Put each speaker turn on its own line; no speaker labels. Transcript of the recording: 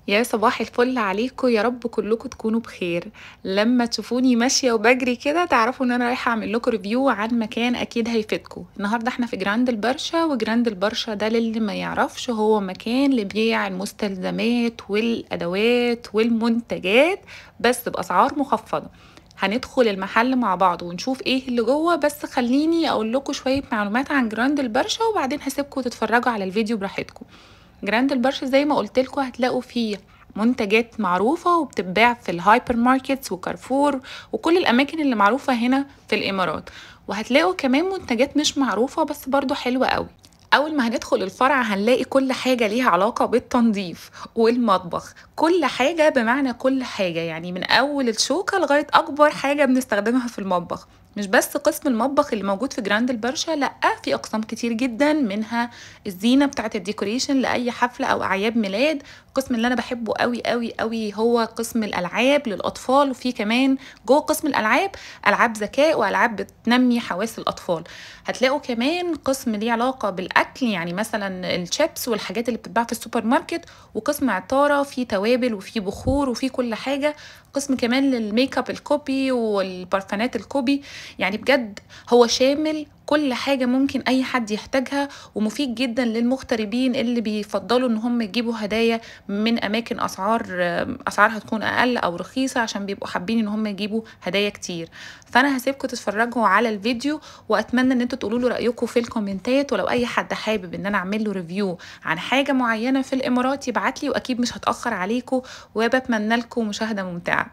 يا صباح الفل عليكم يا رب كلكم تكونوا بخير لما تشوفوني ماشيه وبجري كده تعرفوا ان انا رايحه اعمل لكم ريفيو عن مكان اكيد هيفيدكم النهارده احنا في جراند البرشا وجراند البرشا ده للي ما يعرفش هو مكان لبيع المستلزمات والادوات والمنتجات بس باسعار مخفضه هندخل المحل مع بعض ونشوف ايه اللي جوه بس خليني اقول لكم شويه معلومات عن جراند البرشا وبعدين هسيبكم تتفرجوا على الفيديو براحتكم جراند البرشا زي ما قلت لكم هتلاقوا فيه منتجات معروفة وبتتباع في الهايبر ماركتس وكارفور وكل الأماكن اللي معروفة هنا في الإمارات وهتلاقوا كمان منتجات مش معروفة بس برضو حلوة قوي أول ما هندخل الفرع هنلاقي كل حاجة ليها علاقة بالتنظيف والمطبخ كل حاجة بمعنى كل حاجة يعني من أول الشوكة لغاية أكبر حاجة بنستخدمها في المطبخ مش بس قسم المطبخ اللي موجود في جراند البرشا لا في اقسام كتير جدا منها الزينه بتاعه الديكوريشن لاي حفله او اعياد ميلاد القسم اللي انا بحبه قوي قوي قوي هو قسم الالعاب للاطفال وفي كمان جوه قسم الالعاب العاب ذكاء والعاب بتنمي حواس الاطفال هتلاقوا كمان قسم ليه علاقه بالاكل يعني مثلا الشيبس والحاجات اللي بتتباع في السوبر ماركت وقسم عطاره فيه توابل وفيه بخور وفيه كل حاجه قسم كمان للميك اب الكوبي والبرفانات الكوبي يعني بجد هو شامل كل حاجة ممكن أي حد يحتاجها ومفيد جدا للمغتربين اللي بيفضلوا إن هم يجيبوا هدايا من أماكن أسعار أسعارها تكون أقل أو رخيصة عشان بيبقوا حابين إن هم يجيبوا هدايا كتير فأنا هسيبكم تتفرجوا على الفيديو وأتمنى إن انتوا تقولوا له رأيكم في الكومنتات ولو أي حد حابب إن أنا أعمل له ريفيو عن حاجة معينة في الإمارات يبعت لي وأكيد مش هتأخر عليكم وبتمنى لكم مشاهدة ممتعة